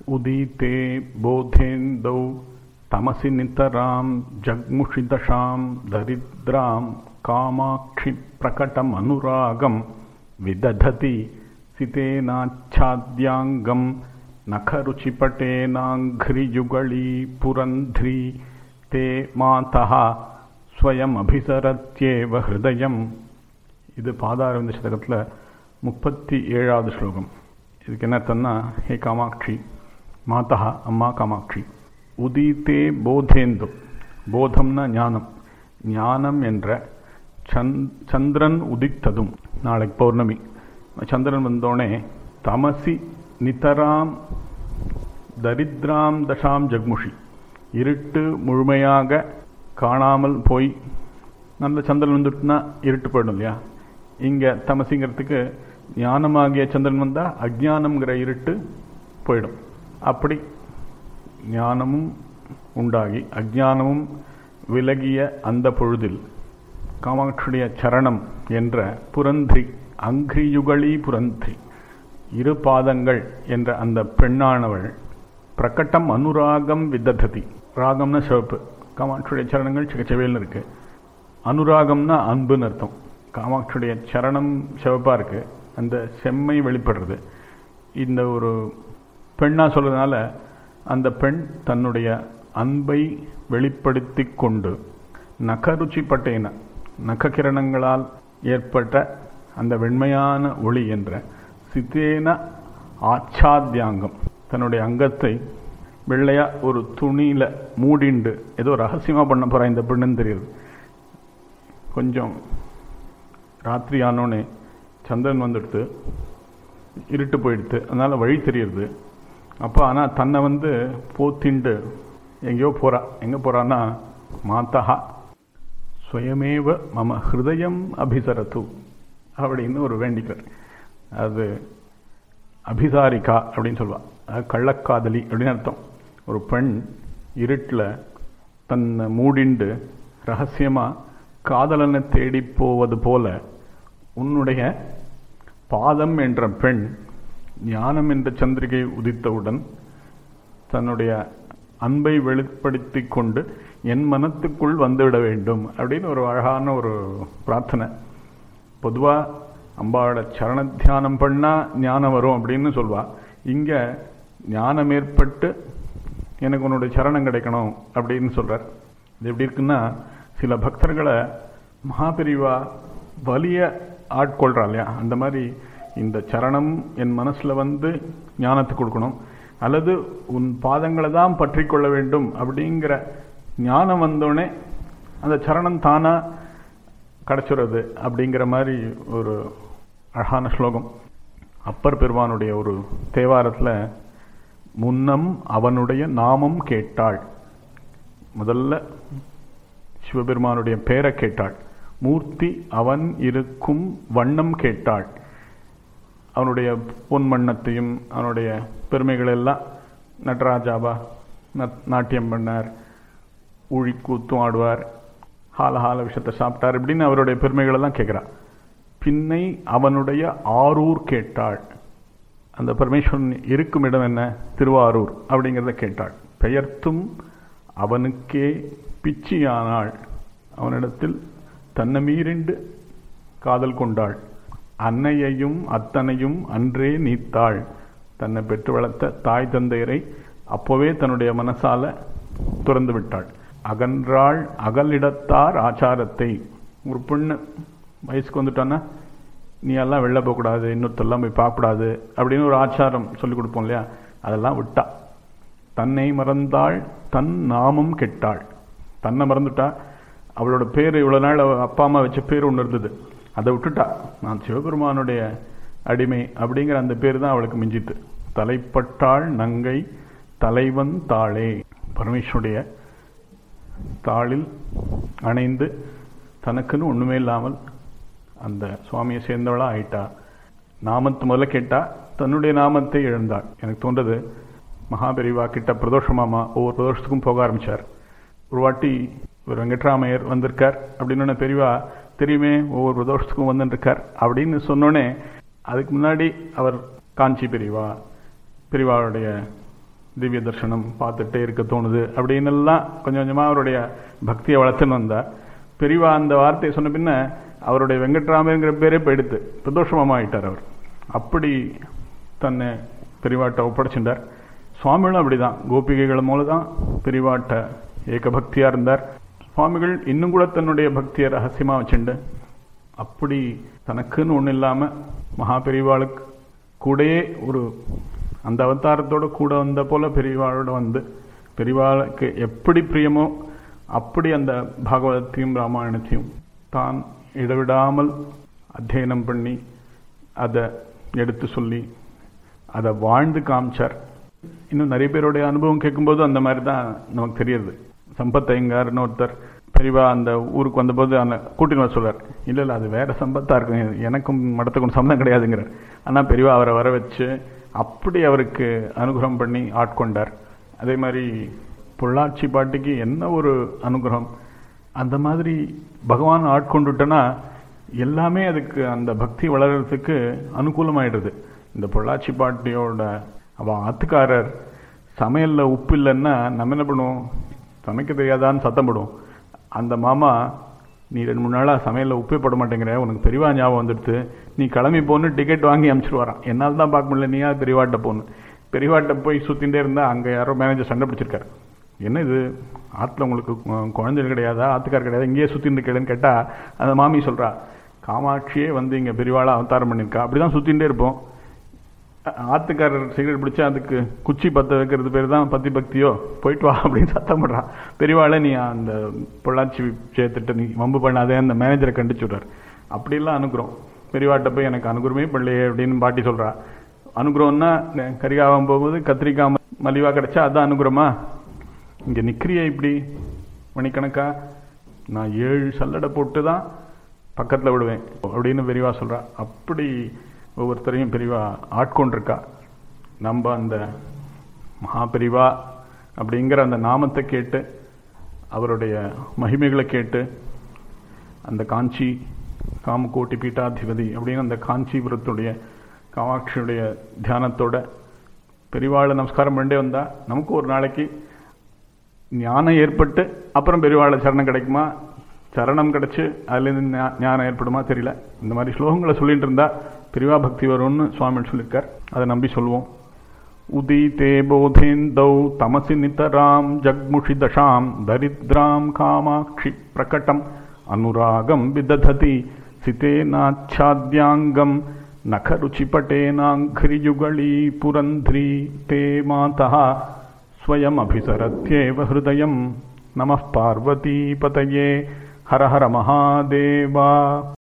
उदीते बोधेन्दौ तमसि नितरां जग्मुषिदशां दरिद्रां कामाक्षिप्रकटमनुरागं विदधति सितेनाच्छाद्याङ्गं नखरुचिपटेनाङ्घ्रियुगळी पुरन्ध्री ते मातः ஸ்வயமபிசரத்யேவ ஹிருதயம் இது பாதாரவிந்த சதகத்தில் முப்பத்தி ஏழாவது ஸ்லோகம் இதுக்கு என்ன அர்த்தம்னா ஹே காமாட்சி மாதா அம்மா காமாட்சி உதித்தே போதேந்து போதம்னா ஞானம் ஞானம் என்ற சந்திரன் உதித்ததும் நாளைக்கு பௌர்ணமி சந்திரன் வந்தோடனே தமசி நிதராம் தரித்ராம் தசாம் ஜக்முஷி இருட்டு முழுமையாக காணாமல் போய் நல்ல சந்திரன் வந்துட்டுனா இருட்டு போயிடும் இல்லையா இங்கே தமசிங்கிறதுக்கு ஞானமாகிய சந்திரன் வந்தால் அஜானம்ங்கிற இருட்டு போயிடும் அப்படி ஞானமும் உண்டாகி அஜானமும் விலகிய அந்த பொழுதில் காமாட்சியுடைய சரணம் என்ற புரந்திரி அங்கிரியுகளி புரந்திரி இரு பாதங்கள் என்ற அந்த பெண்ணானவள் பிரகட்டம் அனுராகம் விதததி ராகம்னா சிவப்பு காமாட்சியுடைய சரணங்கள் சிகச்சவையில் இருக்கு அனுராகம்னா அன்புன்னு அர்த்தம் காமாட்சியுடைய சரணம் சிவப்பாக இருக்கு அந்த செம்மை வெளிப்படுறது இந்த ஒரு பெண்ணாக சொல்றதுனால அந்த பெண் தன்னுடைய அன்பை வெளிப்படுத்தி கொண்டு நகருச்சி பட்டேன நகக்கிரணங்களால் ஏற்பட்ட அந்த வெண்மையான ஒளி என்ற சித்தேன ஆச்சாத்தியாங்கம் தன்னுடைய அங்கத்தை வெள்ளையா ஒரு துணியில மூடிண்டு ஏதோ ரகசியமா பண்ண போறா இந்த பெண்ணுன்னு தெரியுது கொஞ்சம் ராத்திரி ஆனோடனே சந்திரன் வந்துடுத்து இருட்டு போயிடுத்து அதனால வழி தெரியுது அப்போ ஆனால் தன்னை வந்து போத்திண்டு எங்கேயோ போறா எங்க போறான்னா மாத்தா சுயமேவ மம ஹிருதயம் அபிசரத்து அப்படின்னு ஒரு வேண்டிக்கிறார் அது அபிசாரிகா அப்படின்னு சொல்லுவா அது கள்ளக்காதலி அப்படின்னு அர்த்தம் ஒரு பெண் இருட்டில் தன்னை மூடிண்டு ரகசியமாக காதலனை தேடி போவது போல உன்னுடைய பாதம் என்ற பெண் ஞானம் என்ற சந்திரிகை உதித்தவுடன் தன்னுடைய அன்பை வெளிப்படுத்தி கொண்டு என் மனத்துக்குள் வந்துவிட வேண்டும் அப்படின்னு ஒரு அழகான ஒரு பிரார்த்தனை பொதுவாக அம்பாவோட சரண தியானம் பண்ணால் ஞானம் வரும் அப்படின்னு சொல்வா இங்கே ஞானம் ஏற்பட்டு எனக்கு உன்னுடைய சரணம் கிடைக்கணும் அப்படின்னு சொல்கிறார் இது எப்படி இருக்குன்னா சில பக்தர்களை மகாபிரிவா வலிய ஆட்கொள்றா இல்லையா அந்த மாதிரி இந்த சரணம் என் மனசில் வந்து ஞானத்தை கொடுக்கணும் அல்லது உன் பாதங்களை தான் பற்றி கொள்ள வேண்டும் அப்படிங்கிற ஞானம் வந்தோடனே அந்த சரணம் தானா கிடைச்சிடுறது அப்படிங்கிற மாதிரி ஒரு அழகான ஸ்லோகம் அப்பர் பெருமானுடைய ஒரு தேவாரத்தில் முன்னம் அவனுடைய நாமம் கேட்டாள் முதல்ல சிவபெருமானுடைய பேரை கேட்டாள் மூர்த்தி அவன் இருக்கும் வண்ணம் கேட்டாள் அவனுடைய பொன் வண்ணத்தையும் அவனுடைய பெருமைகள் எல்லாம் நடராஜாவா நாட்டியம் பண்ணார் ஊழி கூத்தும் ஆடுவார் ஹால ஹால விஷயத்தை சாப்பிட்டார் இப்படின்னு அவருடைய பெருமைகள் எல்லாம் கேட்குறா பின்னை அவனுடைய ஆரூர் கேட்டாள் அந்த பரமேஸ்வரன் இருக்கும் இடம் என்ன திருவாரூர் அப்படிங்கிறத கேட்டாள் பெயர்த்தும் அவனுக்கே பிச்சியானாள் அவனிடத்தில் தன்னை மீறிண்டு காதல் கொண்டாள் அன்னையையும் அத்தனையும் அன்றே நீத்தாள் தன்னை பெற்று வளர்த்த தாய் தந்தையரை அப்போவே தன்னுடைய மனசால துறந்து விட்டாள் அகன்றாள் அகலிடத்தார் ஆச்சாரத்தை ஒரு பெண்ணு வயசுக்கு வந்துட்டான்னா நீ எல்லாம் வெளில போகக்கூடாது இன்னொருத்தெல்லாம் போய் பார்க்கக்கூடாது அப்படின்னு ஒரு ஆச்சாரம் சொல்லி கொடுப்போம் இல்லையா அதெல்லாம் விட்டா தன்னை மறந்தாள் தன் நாமம் கெட்டாள் தன்னை மறந்துட்டா அவளோட பேர் இவ்வளோ நாள் அப்பா அம்மா வச்ச பேர் ஒன்று இருந்தது அதை விட்டுட்டா நான் சிவபெருமானுடைய அடிமை அப்படிங்கிற அந்த பேர் தான் அவளுக்கு மிஞ்சித்து தலைப்பட்டாள் நங்கை தலைவன் தாளே பரமேஸ்வருடைய தாளில் அணைந்து தனக்குன்னு ஒன்றுமே இல்லாமல் அந்த சுவாமியை சேர்ந்தவளா ஆயிட்டா நாமத்து முதல்ல கேட்டா தன்னுடைய நாமத்தை இழந்தாள் எனக்கு தோன்றது மகாபெரிவா கிட்ட பிரதோஷமாமா ஒவ்வொரு பிரதோஷத்துக்கும் போக ஆரம்பிச்சார் ஒரு வாட்டி ஒரு வெங்கட்ராமையர் வந்திருக்கார் அப்படின்னு பெரியவா தெரியுமே ஒவ்வொரு பிரதோஷத்துக்கும் வந்துருக்கார் அப்படின்னு சொன்னோடனே அதுக்கு முன்னாடி அவர் காஞ்சி பெரியவா பெரியவாவுடைய திவ்ய தர்சனம் பார்த்துட்டே இருக்க தோணுது அப்படின்னு எல்லாம் கொஞ்சம் கொஞ்சமாக அவருடைய பக்தியை வளர்த்துன்னு வந்தார் பெரியவா அந்த வார்த்தையை சொன்ன பின்ன அவருடைய வெங்கட்ராமங்கிற பேரே போயிடுத்து பிரதோஷமாக ஆயிட்டார் அவர் அப்படி தன்னை பெரியவாட்ட ஒப்படைச்சிட்டார் சுவாமிகளும் அப்படிதான் கோபிகைகள் மூலம் தான் பெரியவாட்ட ஏக பக்தியா இருந்தார் சுவாமிகள் இன்னும் கூட தன்னுடைய பக்தியை ரகசியமா வச்சுண்டு அப்படி தனக்குன்னு ஒன்றும் இல்லாமல் மகா பெரியவாளுக்கு கூடயே ஒரு அந்த அவதாரத்தோட கூட வந்த போல பெரியவாளோட வந்து பெரியவாளுக்கு எப்படி பிரியமோ அப்படி அந்த பாகவதத்தையும் ராமாயணத்தையும் தான் இடைவிடாமல் அத்தியனம் பண்ணி அதை எடுத்து சொல்லி அதை வாழ்ந்து காமிச்சார் இன்னும் நிறைய பேருடைய அனுபவம் கேட்கும்போது அந்த மாதிரி தான் நமக்கு தெரியுது சம்பத் ஐயங்கார்னு ஒருத்தர் பெரியவா அந்த ஊருக்கு வந்தபோது அந்த கூட்டின்னு வர சொல்றார் இல்லை இல்லை அது வேற சம்பத்தா இருக்கும் எனக்கும் மடத்துக்கும் சம்மந்தம் கிடையாதுங்கிறார் ஆனால் பெரியவா அவரை வர வச்சு அப்படி அவருக்கு அனுகிரகம் பண்ணி ஆட்கொண்டார் அதே மாதிரி பொள்ளாச்சி பாட்டிக்கு என்ன ஒரு அனுகிரகம் அந்த மாதிரி பகவான் ஆட்கொண்டுட்டனா எல்லாமே அதுக்கு அந்த பக்தி வளர்கிறதுக்கு அனுகூலமாயிடுது இந்த பொள்ளாச்சி பாட்டியோட அவ ஆத்துக்காரர் சமையல்ல உப்பு இல்லைன்னா நம்ம என்ன பண்ணுவோம் சமைக்க தெரியாதான்னு சத்தம் போடுவோம் அந்த மாமா நீ ரெண்டு மூணு நாளாக சமையலில் உப்பே போட மாட்டேங்கிற உனக்கு பெரியவா ஞாபகம் வந்துடுத்து நீ கிளம்பி போன்னு டிக்கெட் வாங்கி அனுப்பிச்சிட்டு என்னால் தான் பார்க்க முடியல நீயா பெரியவாட்ட போகணும் பெரியவாட்ட போய் சுற்றிகிட்டே இருந்தால் அங்கே யாரோ மேனேஜர் சண்டை பிடிச்சிருக்காரு என்ன இது ஆற்றுல உங்களுக்கு கு- குழந்தைகள் கிடையாதா ஆத்துக்கார் கிடையாது இங்கேயே சுற்றிட்டு இருக்கேன்னு கேட்டால் அந்த மாமி சொல்கிறா காமாட்சியே வந்து இங்கே பெரியவாளா அவதாரம் பண்ணியிருக்கா அப்படி தான் சுற்றிகிட்டே இருப்போம் ஆத்துக்காரர் சிகரெட் பிடிச்சா அதுக்கு குச்சி பற்ற வைக்கிறது பேர் தான் பத்தி பக்தியோ போயிட்டு வா அப்படின்னு சத்தம் பண்றான் பெரியவாளை நீ அந்த பொள்ளாச்சி சேர்த்துட்டு நீ வம்பு பண்ணாதே அந்த மேனேஜரை கண்டிச்சு விடுறார் அப்படிலாம் அனுகுறோம் பெரியவாட்ட போய் எனக்கு அனுகுரமே பண்ணலையே அப்படின்னு பாட்டி சொல்றா அனுகுரம்னா கரிகாவம் போகும்போது கத்திரிக்காய் ம- மலிவா கிடைச்சா அதான் அனுகுரமா இங்க நிக்கிறிய இப்படி மணிக்கணக்கா நான் ஏழு சல்லடை போட்டு தான் பக்கத்தில் விடுவேன் அப்படின்னு பெரியவா சொல்றா அப்படி ஒவ்வொருத்தரையும் பெரியவா ஆட்கொண்டிருக்கா நம்ம அந்த மகா பெரியவா அப்படிங்கிற அந்த நாமத்தை கேட்டு அவருடைய மகிமைகளை கேட்டு அந்த காஞ்சி காமகோட்டி பீட்டாதிபதி அப்படின்னு அந்த காஞ்சிபுரத்துடைய காமாட்சியுடைய தியானத்தோட பெரியவாளை நமஸ்காரம் பண்ணிட்டே வந்தா நமக்கு ஒரு நாளைக்கு ஞானம் ஏற்பட்டு அப்புறம் பெரியவாளை சரணம் கிடைக்குமா சரணம் கிடைச்சு அதுலேருந்து ஞா- ஞானம் ஏற்படுமா தெரியல இந்த மாதிரி ஸ்லோகங்களை சொல்லிட்டு இருந்தா பெரியவா பக்தி வரும்னு சுவாமி சொல்லியிருக்கார் அதை நம்பி சொல்லுவோம் உதீதே போதேந்தௌ தமசி நிதராம் ஜக்முஷி தசாம் தரித்ராம் காமாட்சி பிரகடம் அனுராகம் விதததி சிதேனாச்சாத்யாங்கம் नखरुचिपटेनाङ्घ्रियुगळी पुरन्ध्री ते मातः स्वयमभिसरत्येव हृदयं नमः पार्वतीपतये हर हर महादेवा